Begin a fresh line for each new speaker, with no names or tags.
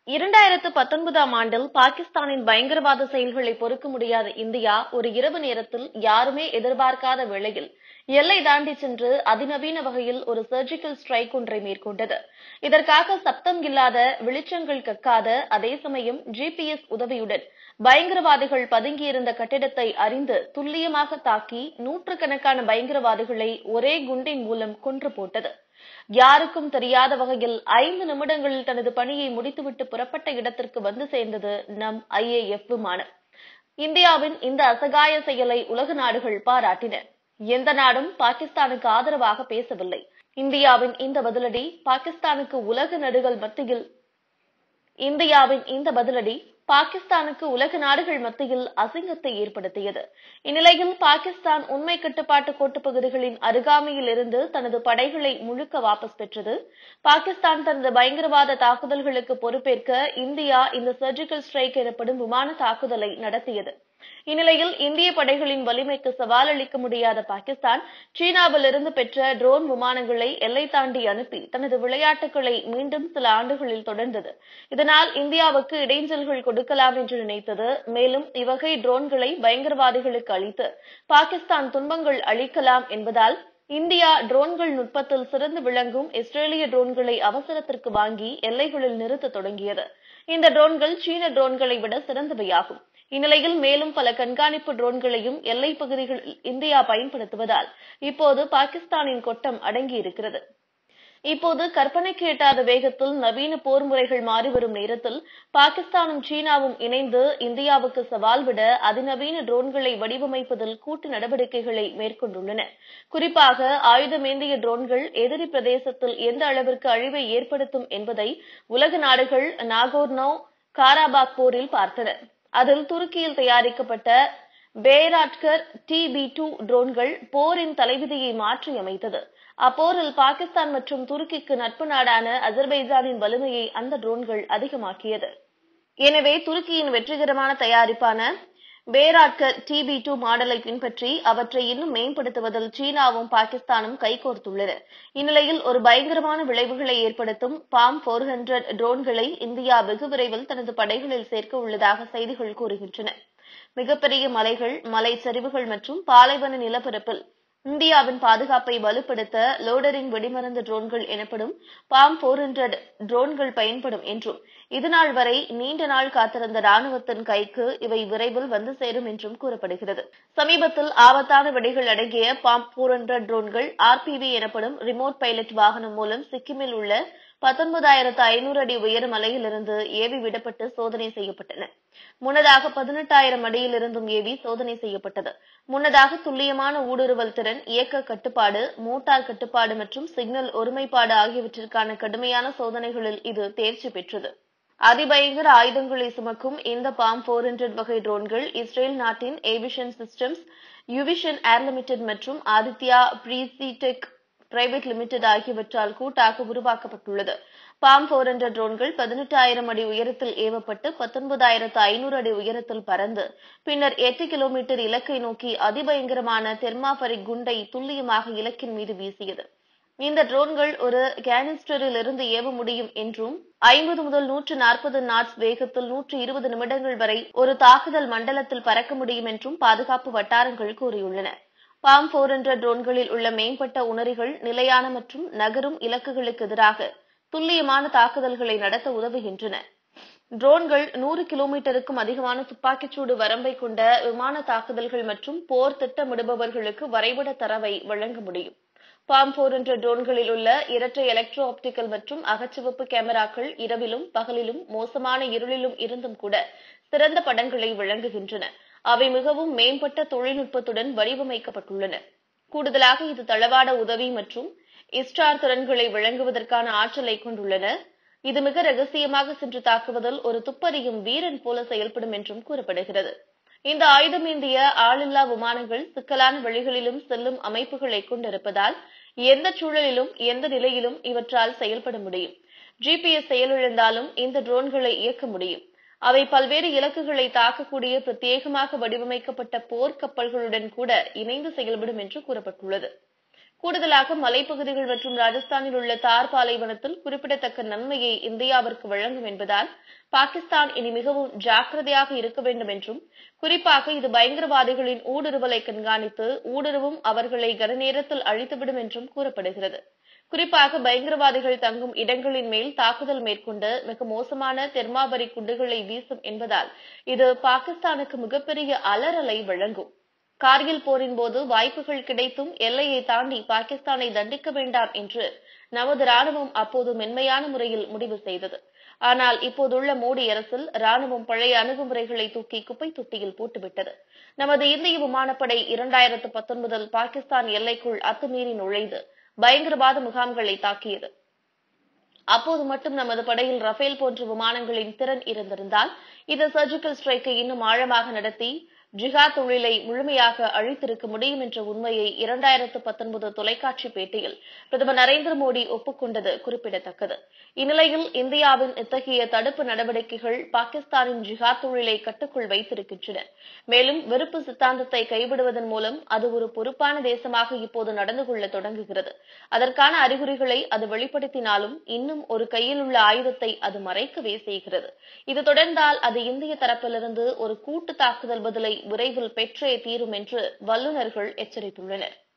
இரண்டாயிரத்து பத்தொன்பதாம் ஆண்டில் பாகிஸ்தானின் பயங்கரவாத செயல்களை பொறுக்க முடியாத இந்தியா ஒரு இரவு நேரத்தில் யாருமே எதிர்பார்க்காத வேளையில் எல்லை தாண்டி சென்று அதிநவீன வகையில் ஒரு சர்ஜிக்கல் ஸ்ட்ரைக் ஒன்றை மேற்கொண்டது இதற்காக சப்தம் இல்லாத வெளிச்சங்கள் கக்காத அதே சமயம் ஜிபிஎஸ் உதவியுடன் பயங்கரவாதிகள் பதுங்கியிருந்த கட்டிடத்தை அறிந்து துல்லியமாக தாக்கி நூற்றுக்கணக்கான பயங்கரவாதிகளை ஒரே குண்டின் மூலம் கொன்று போட்டது யாருக்கும் தெரியாத வகையில் ஐந்து நிமிடங்களில் தனது பணியை முடித்துவிட்டு புறப்பட்ட இடத்திற்கு வந்து சேர்ந்தது நம் ஐஏஎஃப் விமானம் இந்தியாவின் இந்த அசகாய செயலை உலக நாடுகள் பாராட்டின எந்த நாடும் பாகிஸ்தானுக்கு ஆதரவாக பேசவில்லை இந்தியாவின் இந்த பதிலடி பாகிஸ்தானுக்கு உலக நடுகள் மத்தியில் இந்தியாவின் இந்த பதிலடி பாகிஸ்தானுக்கு உலக நாடுகள் மத்தியில் அசிங்கத்தை ஏற்படுத்தியது இந்நிலையில் பாகிஸ்தான் உண்மை கட்டுப்பாட்டு கோட்டு பகுதிகளின் அருகாமையில் இருந்து தனது படைகளை முழுக்க வாபஸ் பெற்றது பாகிஸ்தான் தனது பயங்கரவாத தாக்குதல்களுக்கு பொறுப்பேற்க இந்தியா இந்த சர்ஜிக்கல் ஸ்ட்ரைக் எனப்படும் விமான தாக்குதலை நடத்தியது இந்நிலையில் இந்திய படைகளின் வலிமைக்கு சவால் அளிக்க முடியாத பாகிஸ்தான் சீனாவிலிருந்து பெற்ற ட்ரோன் விமானங்களை எல்லை தாண்டி அனுப்பி தனது விளையாட்டுகளை மீண்டும் சில ஆண்டுகளில் தொடர்ந்தது இதனால் இந்தியாவுக்கு இடைஞ்சல்கள் கொடுக்கலாம் என்று நினைத்தது மேலும் இவ்வகை ட்ரோன்களை பயங்கரவாதிகளுக்கு அளித்து பாகிஸ்தான் துன்பங்கள் அளிக்கலாம் என்பதால் இந்தியா ட்ரோன்கள் நுட்பத்தில் சிறந்து விளங்கும் இஸ்ரேலிய ட்ரோன்களை அவசரத்திற்கு வாங்கி எல்லைகளில் நிறுத்த தொடங்கியது இந்த ட்ரோன்கள் சீன ட்ரோன்களை விட சிறந்தவையாகும் இந்நிலையில் மேலும் பல கண்காணிப்பு ட்ரோன்களையும் எல்லைப் பகுதிகளில் இந்தியா பயன்படுத்துவதால் இப்போது பாகிஸ்தானின் கொட்டம் அடங்கியிருக்கிறது இப்போது கற்பனைக்கு எட்டாத வேகத்தில் நவீன போர் முறைகள் மாறிவரும் நேரத்தில் பாகிஸ்தானும் சீனாவும் இணைந்து இந்தியாவுக்கு சவால் விட அதிநவீன ட்ரோன்களை வடிவமைப்பதில் கூட்டு நடவடிக்கைகளை மேற்கொண்டுள்ளன குறிப்பாக ஆயுதமேந்திய ட்ரோன்கள் எதிரி பிரதேசத்தில் எந்த அளவிற்கு அழிவை ஏற்படுத்தும் என்பதை உலக நாடுகள் நாகோர்னோ காராபாக் போரில் பார்த்தன அதில் துருக்கியில் தயாரிக்கப்பட்ட பேராட்கர் டி பி டூ ட்ரோன்கள் போரின் தலைவிதியை மாற்றி அமைத்தது அப்போரில் பாகிஸ்தான் மற்றும் துருக்கிக்கு நட்பு நாடான அஜர்பைஜானின் வலிமையை அந்த ட்ரோன்கள் அதிகமாக்கியது எனவே துருக்கியின் வெற்றிகரமான தயாரிப்பான பேராட்கர் டி பி டூ மாடலை பின்பற்றி அவற்றை இன்னும் மேம்படுத்துவதில் சீனாவும் பாகிஸ்தானும் கைகோர்த்துள்ளன இந்நிலையில் ஒரு பயங்கரமான விளைவுகளை ஏற்படுத்தும் பாம் போர் ஹண்ட்ரட் ட்ரோன்களை இந்தியா வெகு விரைவில் தனது படைகளில் சேர்க்க உள்ளதாக செய்திகள் கூறுகின்றன மிகப்பெரிய மலைகள் மலை சரிவுகள் மற்றும் பாலைவன நிலப்பரப்பில் இந்தியாவின் பாதுகாப்பை வலுப்படுத்த லோடரிங் வெடிமருந்து ட்ரோன்கள் எனப்படும் பாம் போர் ஹண்ட்ரட் ட்ரோன்கள் பயன்படும் என்றும் இதுநாள் வரை நீண்ட நாள் காத்திருந்த ராணுவத்தின் கைக்கு இவை விரைவில் வந்து சேரும் என்றும் கூறப்படுகிறது சமீபத்தில் ஆபத்தான வெடிகள் அடங்கிய பாம் போர் ஹண்ட்ரட் ட்ரோன்கள் ஆர்பிவி எனப்படும் ரிமோட் பைலட் வாகனம் மூலம் சிக்கிமில் உள்ள பத்தொன்பதாயிரத்து ஐநூறு அடி உயர மலையிலிருந்து ஏவி விடப்பட்டு சோதனை செய்யப்பட்டன முன்னதாக பதினெட்டாயிரம் அடியிலிருந்தும் ஏவி சோதனை செய்யப்பட்டது முன்னதாக துல்லியமான ஊடுருவல் திறன் இயக்க கட்டுப்பாடு மோட்டார் கட்டுப்பாடு மற்றும் சிக்னல் ஒருமைப்பாடு ஆகியவற்றிற்கான கடுமையான சோதனைகளில் இது தேர்ச்சி பெற்றது அதிபயங்கர ஆயுதங்களை சுமக்கும் இந்த பாம் போர் ஹண்ட்ரட் வகை ட்ரோன்கள் இஸ்ரேல் நாட்டின் ஏவிஷன் சிஸ்டம்ஸ் யுவிஷன் ஏர் லிமிடெட் மற்றும் ஆதித்யா பிரீசிடெக் பிரைவேட் லிமிடெட் ஆகியவற்றால் கூட்டாக உருவாக்கப்பட்டுள்ளது பாம் போர் என்ற ட்ரோன்கள் பதினெட்டாயிரம் அடி உயரத்தில் ஏவப்பட்டு பத்தொன்பதாயிரத்து ஐநூறு அடி உயரத்தில் பறந்து பின்னர் எட்டு கிலோமீட்டர் இலக்கை நோக்கி அதிபயங்கரமான தெர்மாபரிக் குண்டை துல்லியமாக இலக்கின் மீது வீசியது இந்த ட்ரோன்கள் ஒரு கேனிஸ்டரில் இருந்து ஏவ முடியும் என்றும் ஐம்பது முதல் நூற்று நாற்பது நாட்ஸ் வேகத்தில் நூற்று இருபது நிமிடங்கள் வரை ஒரு தாக்குதல் மண்டலத்தில் பறக்க முடியும் என்றும் பாதுகாப்பு வட்டாரங்கள் கூறியுள்ளன பாம் போர் என்ற ட்ரோன்களில் உள்ள மேம்பட்ட உணரிகள் நிலையான மற்றும் நகரும் இலக்குகளுக்கு எதிராக துல்லியமான தாக்குதல்களை நடத்த உதவுகின்றன ட்ரோன்கள் நூறு கிலோமீட்டருக்கும் அதிகமான துப்பாக்கிச்சூடு வரம்பை கொண்ட விமான தாக்குதல்கள் மற்றும் போர் திட்டமிடுபவர்களுக்கு வரைபட தரவை வழங்க முடியும் பாம் போர் என்ற ட்ரோன்களில் உள்ள இரட்டை எலக்ட்ரோ ஆப்டிக்கல் மற்றும் அகச்சிவப்பு கேமராக்கள் இரவிலும் பகலிலும் மோசமான இருளிலும் இருந்தும் கூட சிறந்த படங்களை வழங்குகின்றன அவை மிகவும் மேம்பட்ட தொழில்நுட்பத்துடன் வடிவமைக்கப்பட்டுள்ளன கூடுதலாக இது தளவாட உதவி மற்றும் இஸ்டார் திறன்களை வழங்குவதற்கான ஆற்றலை கொண்டுள்ளன இது மிக ரகசியமாக சென்று தாக்குவதில் ஒரு துப்பறியும் வீரன் போல செயல்படும் என்றும் கூறப்படுகிறது இந்த ஆயுதமேந்திய ஆளில்லா விமானங்கள் சிக்கலான வழிகளிலும் செல்லும் அமைப்புகளை கொண்டிருப்பதால் எந்த சூழலிலும் எந்த நிலையிலும் இவற்றால் செயல்பட முடியும் ஜிபிஎஸ் செயலிழந்தாலும் இந்த ட்ரோன்களை இயக்க முடியும் அவை பல்வேறு இலக்குகளை தாக்கக்கூடிய பிரத்யேகமாக வடிவமைக்கப்பட்ட போர் கப்பல்களுடன் கூட இணைந்து செயல்படும் என்று கூறப்பட்டுள்ளது கூடுதலாக மலைப்பகுதிகள் மற்றும் ராஜஸ்தானில் உள்ள தார் பாலைவனத்தில் குறிப்பிடத்தக்க நன்மையை இந்தியாவிற்கு வழங்கும் என்பதால் பாகிஸ்தான் இனி மிகவும் ஜாக்கிரதையாக இருக்க வேண்டும் என்றும் குறிப்பாக இது பயங்கரவாதிகளின் ஊடுருவலை கண்காணித்து ஊடுருவும் அவர்களை கனநேரத்தில் அழித்துவிடும் என்றும் கூறப்படுகிறது குறிப்பாக பயங்கரவாதிகள் தங்கும் இடங்களின் மேல் தாக்குதல் மேற்கொண்டு மிக மோசமான தெர்மாபரி குண்டுகளை வீசும் என்பதால் இது பாகிஸ்தானுக்கு மிகப்பெரிய அலறலை வழங்கும் கார்கில் போரின் போது வாய்ப்புகள் கிடைத்தும் எல்லையை தாண்டி பாகிஸ்தானை தண்டிக்க வேண்டாம் என்று நமது ராணுவம் அப்போது மென்மையான முறையில் முடிவு செய்தது ஆனால் இப்போதுள்ள மோடி அரசில் ராணுவம் பழைய அணுகுமுறைகளை தூக்கி குப்பை தொட்டியில் போட்டுவிட்டது நமது இந்திய விமானப்படை இரண்டாயிரத்து பத்தொன்பதில் பாகிஸ்தான் எல்லைக்குள் அத்துமீறி நுழைந்து பயங்கரவாத முகாம்களை தாக்கியது அப்போது மட்டும் நமது படையில் ரஃபேல் போன்ற விமானங்களின் திறன் இருந்திருந்தால் இது சர்ஜிக்கல் ஸ்ட்ரைக்கை இன்னும் ஆழமாக நடத்தி ஜிஹாத் தொழிலை முழுமையாக அழித்திருக்க முடியும் என்ற உண்மையை இரண்டாயிரத்து பத்தொன்பது தொலைக்காட்சி பேட்டியில் பிரதமர் நரேந்திர மோடி ஒப்புக்கொண்டது குறிப்பிடத்தக்கது இந்நிலையில் இந்தியாவின் இத்தகைய தடுப்பு நடவடிக்கைகள் பாகிஸ்தானின் ஜிஹாத் தொழிலை கட்டுக்குள் வைத்திருக்கின்றன மேலும் வெறுப்பு சித்தாந்தத்தை கைவிடுவதன் மூலம் அது ஒரு பொறுப்பான தேசமாக இப்போது நடந்து கொள்ள தொடங்குகிறது அதற்கான அறிகுறிகளை அது வெளிப்படுத்தினாலும் இன்னும் ஒரு கையில் உள்ள ஆயுதத்தை அது மறைக்கவே செய்கிறது இது தொடர்ந்தால் அது இந்திய தரப்பிலிருந்து ஒரு கூட்டு தாக்குதல் பதிலை விரைவில் பெற்றே தீரும் என்று வல்லுநர்கள் எச்சரித்துள்ளனர்